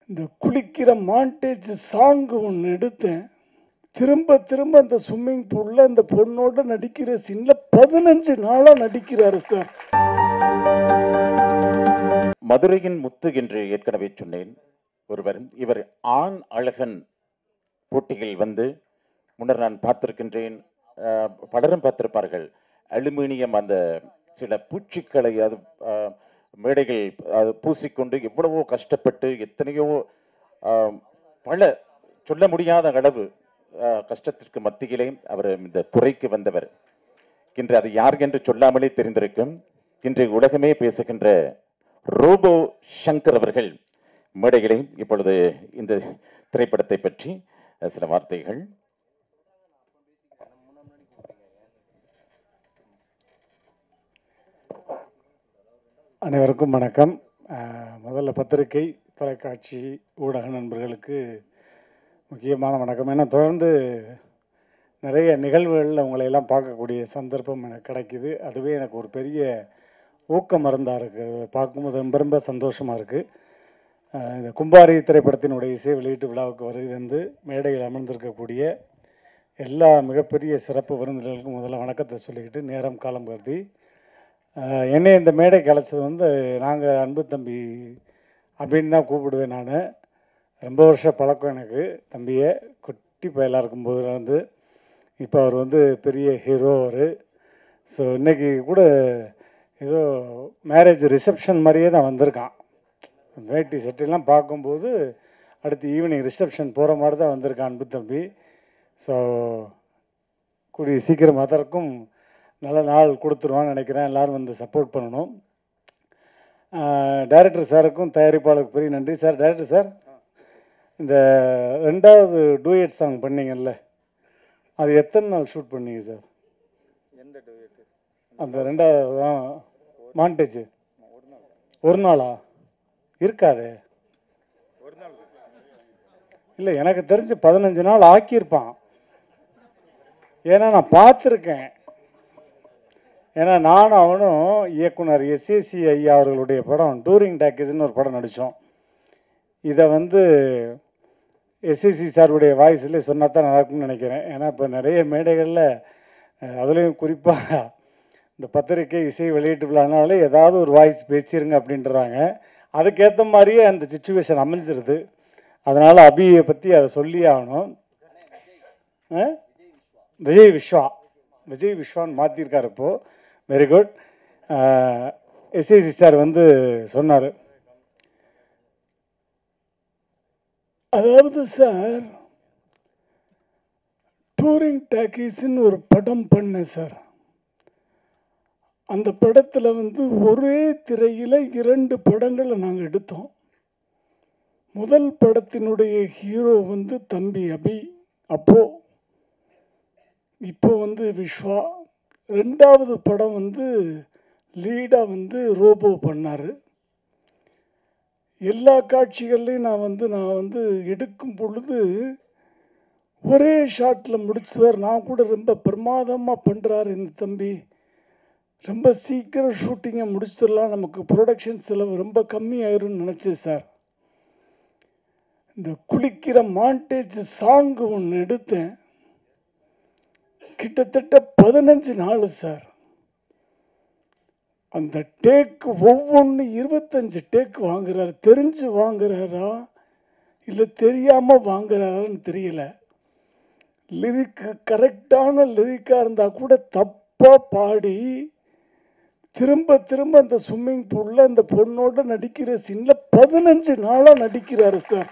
இந்த குளிக்கிற montage song ஒன்று எடுத்தேன் திரும்ப திரும்ப அந்த ஸ்விம்மிங் பூலில் அந்த பொண்ணோட நடிக்கிற சீனில் பதினஞ்சு நாளாக நடிக்கிறாரு சார் மதுரையின் முத்து என்று ஏற்கனவே சொன்னேன் ஒருவர் இவர் ஆண் அழகன் போட்டியில் வந்து முன்னர் நான் பார்த்திருக்கின்றேன் அஹ், பலரும் பார்த்திருப்பார்கள் அலுமினியம் அந்த சில பூச்சிக்களை அது அஹ், மேடைகள் அது பூசிக்கொண்டு எவ்வளவோ கஷ்டப்பட்டு எத்தனையோ அஹ், பல சொல்ல முடியாத அளவு அஹ், கஷ்டத்திற்கு மத்தியிலே அவர் இந்த துறைக்கு வந்தவர் இன்று அது யார் என்று சொல்லாமலே தெரிந்திருக்கும் இன்று உலகமே பேசுகின்ற ரோபோ சங்கர் அவர்கள் மேடைகளை இப்பொழுது இந்த திரைப்படத்தை பற்றி அஹ், சில வார்த்தைகள் அனைவருக்கும் வணக்கம் அஹ், முதல்ல பத்திரிகை தொலைக்காட்சி ஊடக நண்பர்களுக்கு முக்கியமான வணக்கம் ஏன்னா தொடர்ந்து நிறைய நிகழ்வுகளில் உங்களை எல்லாம் பார்க்கக்கூடிய சந்தர்ப்பம் எனக்கு கிடைக்குது அதுவே எனக்கு ஒரு பெரிய ஊக்க மருந்தாக இருக்குது பார்க்கும்போது ரொம்ப ரொம்ப சந்தோஷமாக இருக்குது இந்த கும்பாரி திரைப்படத்தினுடைய இசை வெளியீட்டு விழாவுக்கு வருகை வந்து மேடையில் அமர்ந்திருக்கக்கூடிய எல்லா மிகப்பெரிய சிறப்பு விருந்தினர்களுக்கும் முதல்ல வணக்கத்தை சொல்லிக்கிட்டு நேரம் காலம் கருதி ஆஹ் என்னை இந்த மேடைக்கு அழைச்சது வந்து நாங்கள் அன்பு தம்பி அப்படின்னு தான் கூப்பிடுவேன் நான் ரொம்ப வருஷ பழக்கம் எனக்கு தம்பியை குட்டி பயலாக இருக்கும்போது வந்து இப்போ அவர் வந்து பெரிய ஹீரோ அவர் ஸோ இன்னைக்கு கூட ஏதோ மேரேஜ் ரிசப்ஷன் மாதிரியே தான் வந்திருக்கான் வேட்டி சட்டையெல்லாம் பார்க்கும்போது அடுத்து ஈவினிங் ரிசப்ஷன் போகிற மாதிரி தான் வந்திருக்கான் அன்பு தம்பி ஸோ கூடிய சீக்கிரம் அதற்கும் நல்ல நாள் கொடுத்துருவான்னு நினைக்கிறேன் எல்லோரும் வந்து சப்போர்ட் பண்ணணும் டைரக்டர் சாருக்கும் தயாரிப்பாளருக்கு பெரிய நன்றி சார் டைரக்டர் சார் இந்த ரெண்டாவது டூயட் சாங் பண்ணீங்கல்ல அது எத்தனை நாள் ஷூட் பண்ணீங்க சார் எந்த டூயட்டு அந்த ரெண்டாவது மாண்டேஜ் ஒரு நாளா இருக்காதே ஒரு நாள் இல்லை எனக்கு தெரிஞ்சு பதினஞ்சு நாள் ஆக்கியிருப்பான் ஏன்னா நான் பார்த்துருக்கேன் ஏன்னா நானும் அவனும் இயக்குனர் எஸ்ஏசி ஐயா அவர்களுடைய படம் டூரிங் டாக்கேஜ்னு ஒரு படம் நடித்தோம் இதை வந்து எஸ்ஏசி சாருடைய வாய்ஸ்ல சொன்னா தான் நடக்கும்னு நினைக்கிறேன் ஏன்னா இப்போ நிறைய மேடைகளில் அஹ், அதுலேயும் குறிப்பாக இந்த பத்திரிக்கை இசை வெளியீட்டு விழானாலே ஏதாவது ஒரு வாய்ஸ் பேசிருங்க அப்படின்றாங்க அதுக்கேற்ற மாதிரியே அந்த சுச்சுவேஷன் அமைஞ்சிருது அதனால் அபியை பற்றி அதை சொல்லி ஆகணும் ஆ? விஜய் விஸ்வா விஜய் விஸ்வான்னு மாற்றிருக்காரு இப்போது வெரி குட் எஸ்ஏசி சார் வந்து சொன்னார் அதாவது சார் டூரிங் டாக்கீஸ்ன்னு ஒரு படம் பண்ணேன் சார் அந்த படத்தில் வந்து ஒரே திரையில் இரண்டு படங்களை நாங்கள் எடுத்தோம் முதல் படத்தினுடைய ஹீரோ வந்து தம்பி அபி அப்போ இப்போ வந்து விஸ்வா ரெண்டாவது படம் வந்து லீடாக வந்து ரோபோ பண்ணார் எல்லா காட்சிகள்லையும் நான் வந்து நான் வந்து எடுக்கும் பொழுது ஒரே ஷாட்டில் முடிச்சுவார் நான் கூட ரொம்ப பிரமாதமாக பண்ணுறாரு இந்த தம்பி ரொம்ப சீக்கிரம் ஷூட்டிங்கை முடிச்சிடலாம் நமக்கு ப்ரொடக்ஷன் செலவு ரொம்ப கம்மியாயிரும்னு நினச்சேன் சார் இந்த குளிக்கிற மாண்டேஜ் சாங்கு ஒன்று எடுத்தேன் கிட்டத்தட்ட பதினஞ்சு நாள் சார் அந்த டேக்கு ஒவ்வொன்று இருபத்தஞ்சு டேக் வாங்குறாரு தெரிஞ்சு வாங்குறாரா இல்லை தெரியாமல் வாங்குறாரான்னு தெரியல லிரிக்கு கரெக்டான லிரிக்காக இருந்தால் கூட தப்பாக பாடி திரும்ப திரும்ப அந்த ஸ்விம்மிங் பூலில் அந்த பொண்ணோட நடிக்கிற சீனில் பதினஞ்சு நாளாக நடிக்கிறாரு சார்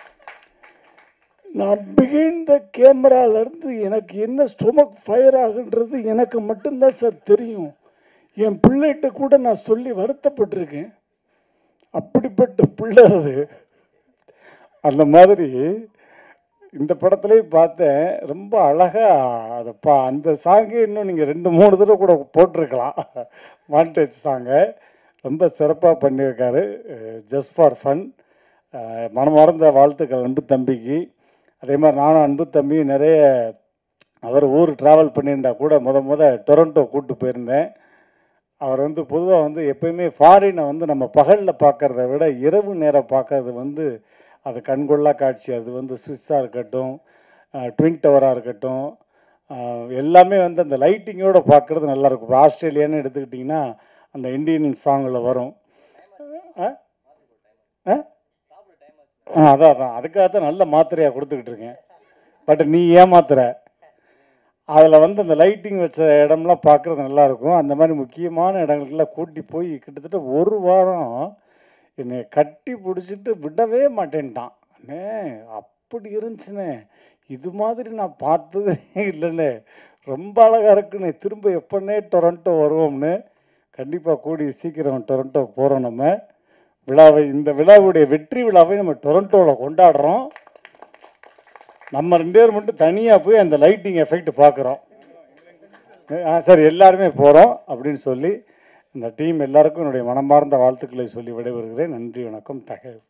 நான் பிகைன் த கேமராலேருந்து எனக்கு என்ன ஸ்டொமக் ஃபயர் ஆகுன்றது எனக்கு மட்டும்தான் சார் தெரியும் என் பிள்ளைகிட்ட கூட நான் சொல்லி வருத்தப்பட்டிருக்கேன் அப்படிப்பட்ட பிள்ளை அது அந்த மாதிரி இந்த படத்துலேயும் பார்த்தேன் ரொம்ப அழகாக அதை பா அந்த சாங்கு இன்னும் நீங்கள் ரெண்டு மூணு தடவை கூட போட்டிருக்கலாம் மாண்டேஜ் சாங்கை ரொம்ப சிறப்பாக பண்ணியிருக்காரு ஜஸ்ட் ஃபார் ஃபன் மனமார்ந்த வாழ்த்துக்கள் அன்பு தம்பிக்கு அதே மாதிரி நானும் அன்பு தம்பி நிறைய அவர் ஊர் ட்ராவல் பண்ணியிருந்தா கூட முத முத டொரண்டோ கூப்பிட்டு போயிருந்தேன் அவர் வந்து பொதுவாக வந்து எப்பயுமே ஃபாரினை வந்து நம்ம பகலில் பார்க்கறத விட இரவு நேரம் பார்க்கறது வந்து அது கண்கொள்ளா காட்சி அது வந்து ஸ்விஸ்ஸாக இருக்கட்டும் ட்வின் டவராக இருக்கட்டும் அஹ், எல்லாமே வந்து அந்த லைட்டிங்கோட பார்க்குறது நல்லாயிருக்கும் இப்போ ஆஸ்திரேலியான்னு எடுத்துக்கிட்டிங்கன்னா அந்த இந்தியன் சாங்கில் வரும் ஆ ஆ ஆ அதான் அதான் அதுக்காக தான் நல்ல மாத்திரையாக கொடுத்துக்கிட்டு இருக்கேன் பட் நீ ஏமாத்துற அதில் வந்து அந்த லைட்டிங் வச்ச இடம்லாம் பார்க்குறது நல்லாயிருக்கும் அந்த மாதிரி முக்கியமான இடங்களுக்கெல்லாம் கூட்டி போய் கிட்டத்தட்ட ஒரு வாரம் என்னை கட்டி பிடிச்சிட்டு விடவே மாட்டேன்ட்டான் அண்ணே அப்படி இருந்துச்சுண்ணே இது மாதிரி நான் பார்த்ததே இல்லைண்ணே ரொம்ப அழகாக இருக்குண்ணே திரும்ப எப்போன்னே டொரண்டோ வருவோம்னு கண்டிப்பாக கூடி சீக்கிரம் டொரண்டோ போகிறோம் நம்ம விழாவை இந்த விழாவுடைய வெற்றி விழாவை நம்ம டொரண்டோவில் கொண்டாடுறோம் நம்ம ரெண்டு பேர் மட்டும் தனியாக போய் அந்த லைட்டிங் எஃபெக்ட் பார்க்குறோம் ஆ சரி எல்லாருமே போகிறோம் அப்படின்னு சொல்லி இந்த டீம் எல்லாருக்கும் என்னுடைய மனமார்ந்த வாழ்த்துக்களை சொல்லி விடைபெறுகிறேன் நன்றி வணக்கம் தகவல்